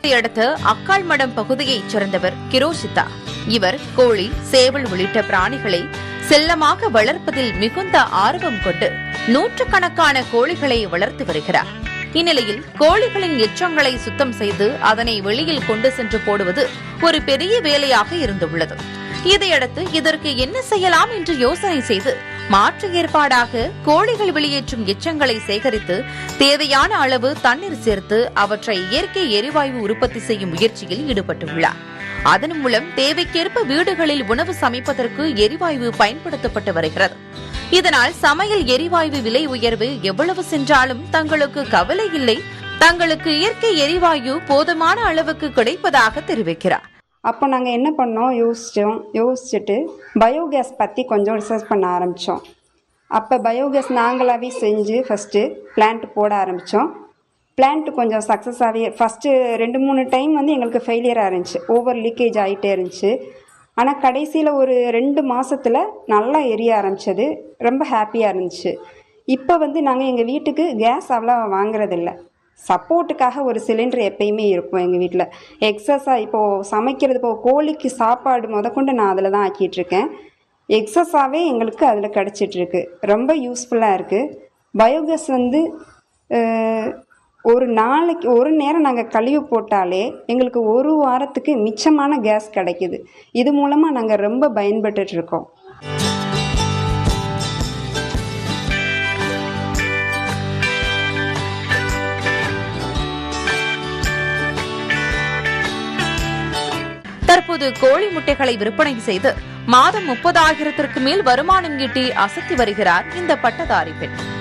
அடுத்த அக்கால்மடம் பகுதியைச் சேர்ந்தவர் கிரோஷிதா இவர் கோழி சேவல் உள்ளிட்ட பிராணிகளை செல்லமாக வளர்ப்பதில் மிகுந்த ஆர்வம் கொண்டு நூற்றுக்கணக்கான கோழிகளை வளர்த்து வருகிறார் இந்நிலையில் கோழிகளின் எச்சங்களை சுத்தம் செய்து அதனை வெளியில் கொண்டு சென்று போடுவது ஒரு பெரிய வேலையாக இருந்துள்ளது இதையடுத்து இதற்கு என்ன செய்யலாம் என்று யோசனை செய்து மாற்று ஏற்பாடாக கோழிகள் வெளியேற்றும் எச்சங்களை சேகரித்து தேவையான அளவு தண்ணீர் சேர்த்து அவற்றை இயற்கை எரிவாயு உற்பத்தி செய்யும் முயற்சியில் ஈடுபட்டுள்ளார் அதன் மூலம் தேவைக்கேற்ப வீடுகளில் உணவு சமைப்பதற்கு எரிவாயு பயன்படுத்தப்பட்டு வருகிறது இதனால் சமையல் எரிவாயு விலை உயர்வு எவ்வளவு சென்றாலும் தங்களுக்கு கவலை இல்லை தங்களுக்கு இயற்கை எரிவாயு போதுமான அளவுக்கு கிடைப்பதாக தெரிவிக்கிறார் அப்போ நாங்கள் என்ன பண்ணோம் யோசித்தோம் யோசிச்சுட்டு பயோகேஸ் பற்றி கொஞ்சம் ரிசர்ச் பண்ண ஆரம்பித்தோம் அப்போ பயோகேஸ் நாங்களாவே செஞ்சு ஃபஸ்ட்டு பிளான்ட் போட ஆரம்பித்தோம் பிளான்ட் கொஞ்சம் சக்ஸஸ் ஆகி ஃபஸ்ட்டு ரெண்டு மூணு டைம் வந்து எங்களுக்கு ஃபெயிலியராக இருந்துச்சு ஓவர் லீக்கேஜ் ஆகிட்டே இருந்துச்சு ஆனால் கடைசியில் ஒரு ரெண்டு மாசத்துல நல்லா எரிய ஆரம்பிச்சது ரொம்ப ஹாப்பியாக இருந்துச்சு இப்போ வந்து நாங்கள் எங்கள் வீட்டுக்கு கேஸ் அவ்வளோ வாங்குறதில்ல சப்போர்ட்டுக்காக ஒரு சிலிண்டர் எப்பயுமே இருக்கும் எங்கள் வீட்டில் எக்ஸஸாக இப்போது சமைக்கிறது இப்போ கோழிக்கு சாப்பாடு முதற்கொண்டு நான் அதில் தான் ஆக்கிட்டு இருக்கேன் எக்ஸஸாகவே எங்களுக்கு அதில் கிடச்சிட்ருக்கு ரொம்ப யூஸ்ஃபுல்லாக இருக்குது பயோகேஸ் வந்து அஹ், ஒரு நாளைக்கு ஒரு நேரம் நாங்கள் கழிவு போட்டாலே எங்களுக்கு ஒரு வாரத்துக்கு மிச்சமான கேஸ் கிடைக்குது இது மூலமாக நாங்கள் ரொம்ப பயன்பட்டுட்டு இருக்கோம் தற்போது கோழி முட்டைகளை விற்பனை செய்து மாதம் முப்பதாயிரத்திற்கு மேல் வருமானம் ஈட்டி அசத்தி வருகிறார் இந்த பட்டதாரி பெண்